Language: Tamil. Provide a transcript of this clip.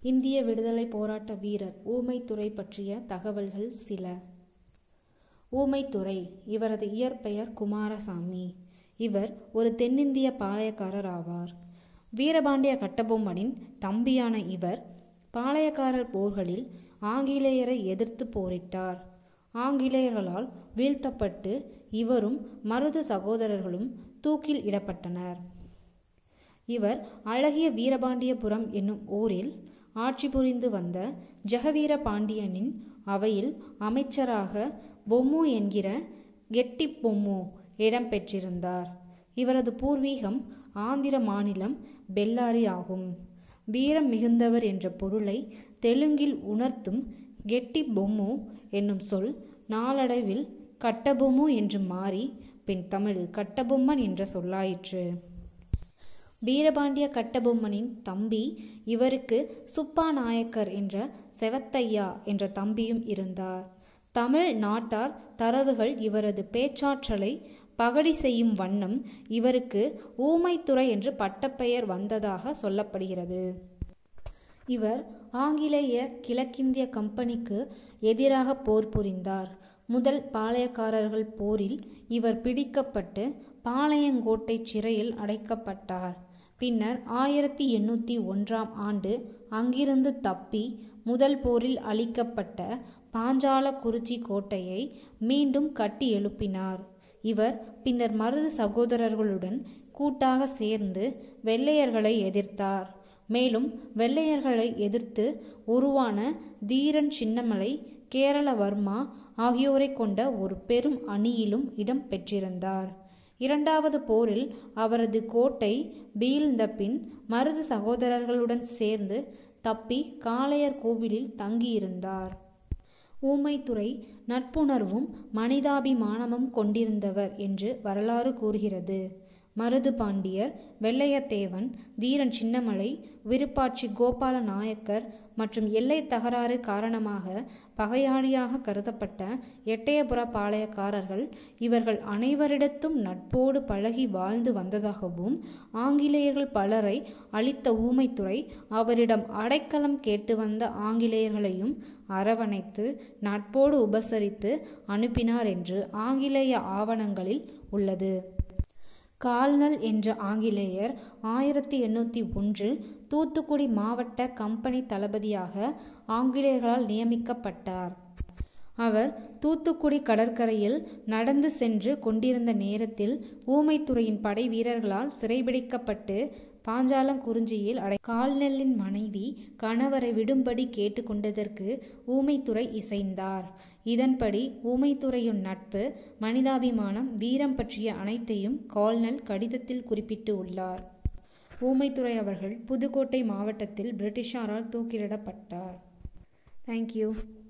இந்திய விடுதலை போராட்ட வீரர் ஊமைத்துரை பற்றிய தகவல்கள் சில ஊமைத்துரை இவரது இயற்பெயர் குமாரசாமி இவர் ஒரு தென்னிந்திய பாளையக்காரர் ஆவார் வீரபாண்டிய கட்டபொம்மனின் தம்பியான இவர் பாளையக்காரர் போர்களில் ஆங்கிலேயரை எதிர்த்து போரிட்டார் ஆங்கிலேயர்களால் வீழ்த்தப்பட்டு இவரும் மருது சகோதரர்களும் தூக்கில் இடப்பட்டனர் இவர் அழகிய வீரபாண்டியபுரம் என்னும் ஊரில் ஆட்சி புரிந்து வந்த ஜெகவீர பாண்டியனின் அவையில் அமைச்சராக பொம்மு என்கிற கெட்டி பொம்மு இடம்பெற்றிருந்தார் இவரது பூர்வீகம் ஆந்திர மாநிலம் பெல்லாரி ஆகும் வீரம் மிகுந்தவர் என்ற பொருளை தெலுங்கில் உணர்த்தும் கெட்டி பொம்மு என்னும் சொல் நாளடைவில் கட்டபொம்மு என்று மாறி பின் தமிழில் கட்டபொம்மன் என்ற சொல்லாயிற்று வீரபாண்டிய கட்டபொம்மனின் தம்பி இவருக்கு சுப்பா நாயக்கர் என்ற செவத்தையா என்ற தம்பியும் இருந்தார் தமிழ் நாட்டார் தரவுகள் இவரது பேச்சாற்றலை பகடி செய்யும் வண்ணம் இவருக்கு ஊமைத்துறை என்று பட்டப்பெயர் வந்ததாக சொல்லப்படுகிறது இவர் ஆங்கிலேய கிழக்கிந்திய கம்பெனிக்கு எதிராக போர் புரிந்தார் முதல் பாளையக்காரர்கள் போரில் இவர் பிடிக்கப்பட்டு பாளையங்கோட்டை சிறையில் அடைக்கப்பட்டார் பின்னர் ஆயிரத்தி எண்ணூற்றி ஒன்றாம் ஆண்டு அங்கிருந்து தப்பி முதல் போரில் அளிக்கப்பட்ட பாஞ்சாலக்குறிச்சி கோட்டையை மீண்டும் கட்டி எழுப்பினார் இவர் பின்னர் மருது சகோதரர்களுடன் கூட்டாக சேர்ந்து வெள்ளையர்களை எதிர்த்தார் மேலும் வெள்ளையர்களை எதிர்த்து உருவான தீரன் சின்னமலை கேரளவர்மா ஆகியோரை கொண்ட ஒரு பெரும் அணியிலும் இடம் பெற்றிருந்தார் இரண்டாவது போரில் அவரது கோட்டை வீழ்ந்த பின் மருது சகோதரர்களுடன் சேர்ந்து தப்பி காளையர் கோவிலில் தங்கியிருந்தார் ஊமைத்துறை நட்புணர்வும் மனிதாபிமானமும் கொண்டிருந்தவர் என்று வரலாறு கூறுகிறது மருது பாண்டியர் வெள்ளையத்தேவன் தீரன் சின்னமலை விருப்பாட்சி கோபால நாயக்கர் மற்றும் எல்லை தகராறு காரணமாக பகையாளியாக கருதப்பட்ட எட்டயபுர பாளையக்காரர்கள் இவர்கள் அனைவரிடத்தும் நட்போடு பழகி வாழ்ந்து வந்ததாகவும் ஆங்கிலேயர்கள் பலரை அளித்த ஊமைத்துறை அவரிடம் அடைக்கலம் கேட்டு வந்த ஆங்கிலேயர்களையும் அரவணைத்து நட்போடு உபசரித்து அனுப்பினார் என்று ஆங்கிலேய ஆவணங்களில் உள்ளது கால்னல் என்ற ஆங்கிலேயர் ஆயிரத்தி எண்ணூற்றி ஒன்றில் தூத்துக்குடி மாவட்ட கம்பெனி தளபதியாக ஆங்கிலேயர்களால் நியமிக்கப்பட்டார் அவர் தூத்துக்குடி கடற்கரையில் நடந்து சென்று கொண்டிருந்த நேரத்தில் ஊமைத்துறையின் படை வீரர்களால் சிறைபிடிக்கப்பட்டு பாஞ்சாலங்குறிஞ்சியில் அடை கால்நெல்லின் மனைவி கணவரை விடும்படி கேட்டுக்கொண்டதற்கு ஊமைத்துறை இசைந்தார் இதன்படி ஊமைத்துறையின் நட்பு மனிதாபிமானம் வீரம் பற்றிய அனைத்தையும் கால்நல் கடிதத்தில் குறிப்பிட்டு உள்ளார் ஊமைத்துறை அவர்கள் புதுக்கோட்டை மாவட்டத்தில் பிரிட்டிஷாரால் தூக்கிலிடப்பட்டார் தேங்க்யூ